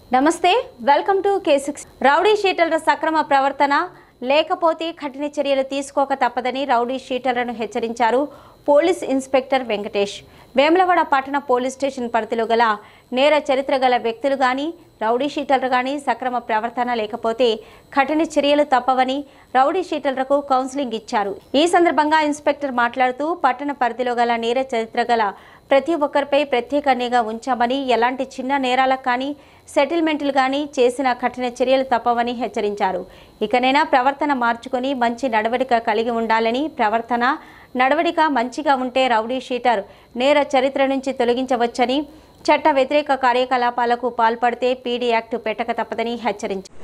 నమస్తే welcome to K six rowdy షీటర్ల సక్రమ ప్రవర్తన లేకపోతే కఠిన చర్యలు తీసుకోక తప్పదని రౌడీ షీటర్లను హెచ్చరించారు పోలీస్ ఇన్స్పెక్టర్ వెంకటేష్ వేములవాడ పట్టణ పోలీస్ స్టేషన్ పరిధిలో గల నేర చరిత్ర గల వ్యక్తులు గాని రౌడీ షీటర్లు గాని సక్రమ ప్రవర్తన లేకపోతే కఠిన చర్యలు తప్పవని రౌడీ షీటర్లకు కౌన్సిలింగ్ ఇచ్చారు ఈ సందర్భంగా ఇన్స్పెక్టర్ మాట్లాడుతూ పట్టణ పరిధిలో గల నేర చరిత్ర గల ప్రతి ఒక్కరిపై ప్రత్యేక నిఘా ఉంచామని ఎలాంటి చిన్న నేరాలకు కానీ సెటిల్మెంట్లు కానీ చేసిన కఠిన చర్యలు తప్పవని హెచ్చరించారు ఇకనైనా ప్రవర్తన మార్చుకొని మంచి నడవడిక కలిగి ఉండాలని ప్రవర్తన నడవడిక మంచిగా ఉంటే రౌడీ షీటర్ నేర చరిత్ర నుంచి తొలగించవచ్చని చట్ట వ్యతిరేక కార్యకలాపాలకు పాల్పడితే పీడీ యాక్ట్ పెట్టక తప్పదని హెచ్చరించారు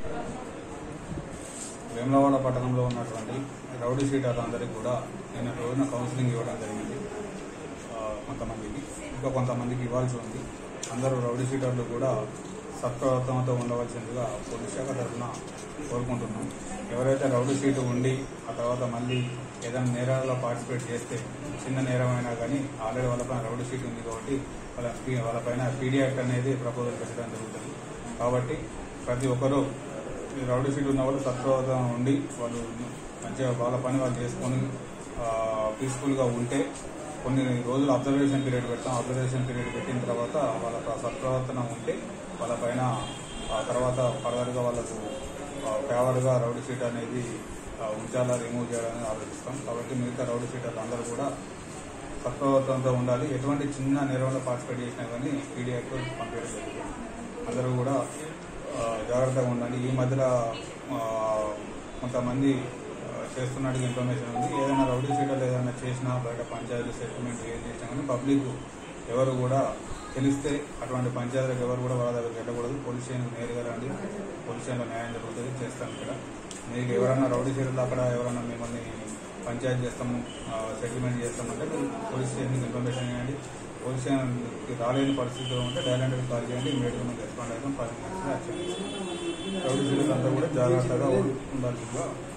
వేములవాడ పట్టణంలో ఉన్నటువంటి రౌడీ షీటర్లందరికీ కూడా నిన్న రోజున కౌన్సిలింగ్ ఇవ్వడం జరిగింది ఆ, కొంతమందికి ఇంకా కొంతమందికి ఇవ్వాల్సి ఉంది అందరూ రౌడీ షీటర్లు కూడా సత్ప్రవర్తనతో ఉండవలసిందిగా పోలీస్ శాఖ తరఫున కోరుకుంటున్నాం ఎవరైతే రౌడీ షీటు ఉండి ఆ తర్వాత మళ్ళీ ఏదైనా నేరాలలో పార్టిసిపేట్ చేస్తే చిన్న నేరమైనా కానీ ఆల్రెడీ వాళ్ళపైన రౌడీ షీట్ ఉంది కాబట్టి వాళ్ళ పీ- వాళ్ళపైన పీడీ యాక్ట్ అనేది ప్రపోజల్ పెట్టడం జరుగుతుంది కాబట్టి ప్రతి ఒక్కరూ ఈ రౌడీ షీట్ ఉన్న వాళ్ళు సత్ప్రవర్తన ఉండి వాళ్ళు మంచిగా వాళ్ళ పని వాళ్ళు చేసుకొని పీస్ఫుల్గా ఉంటే కొన్ని రోజులు అబ్జర్వేషన్ పీరియడ్ పెడతాం అబ్జర్వేషన్ పీరియడ్ పెట్టిన తర్వాత వాళ్ళ ప్ర- సత్ప్రవర్తన ఉంటే వాళ్ళ పైన ఆ తర్వాత ఫర్దర్గా వాళ్ళకు ఫేవర్గా రౌడీ షీట్ అనేది ఆ, ఉంచాలా రిమూవ్ చేయాలని ఆలోచిస్తాం కాబట్టి మిగతా రౌడీ షీటర్లు అందరూ కూడా సత్ప్రవర్తనతో ఉండాలి ఎటువంటి చిన్న నిర్వహణలో పార్టిసిపేట్ చేసినా కానీ పీడీ యాక్ట్ పంపించడం జరుగుతుంది అందరూ కూడా ఆ, జాగ్రత్తగా ఉండాలి ఈ మధ్యలో ఆ, కొంతమంది ఆ, చేస్తున్నట్టు ఇన్ఫర్మేషన్ ఉంది ఏదైనా రౌడీ షీటర్లు ఏదైనా చేసినా బయట పంచాయతీ సెటిల్మెంట్ ఏం చేసినా కానీ పబ్లిక్ ఎవరు కూడా తెలిస్తే అటువంటి పంచాయతీలకు ఎవరు కూడా వాళ్ళ దగ్గరికి వెళ్ళకూడదు పోలీస్ స్టేషన్ నేరుగా రండి పోలీస్ స్టేషన్లో న్యాయం జరుగుతుంది చేస్తాం ఇక్కడ మీకు ఎవరైనా రౌడీ షీటర్లు అక్కడ ఎవరైనా మిమ్మల్ని పంచాయతీ చేస్తాము సెటిల్మెంట్ చేస్తామంటే మీరు పోలీస్ స్టేషన్కి ఇన్ఫర్మేషన్ ఇవ్వండి పోలీస్ స్టేషన్కి రాలేని పరిస్థితిలో ఉంటే డైరెక్ట్గా కాల్ చేయండి ఇమీడియట్గా మేము రెస్పాండ్ అవుతాం పది మినిట్స్లో యాక్షన్ చేస్తాం రౌడీ షీటర్లు అంతా కూడా జాగ్రత్తగా ఉండాల్సిందిగా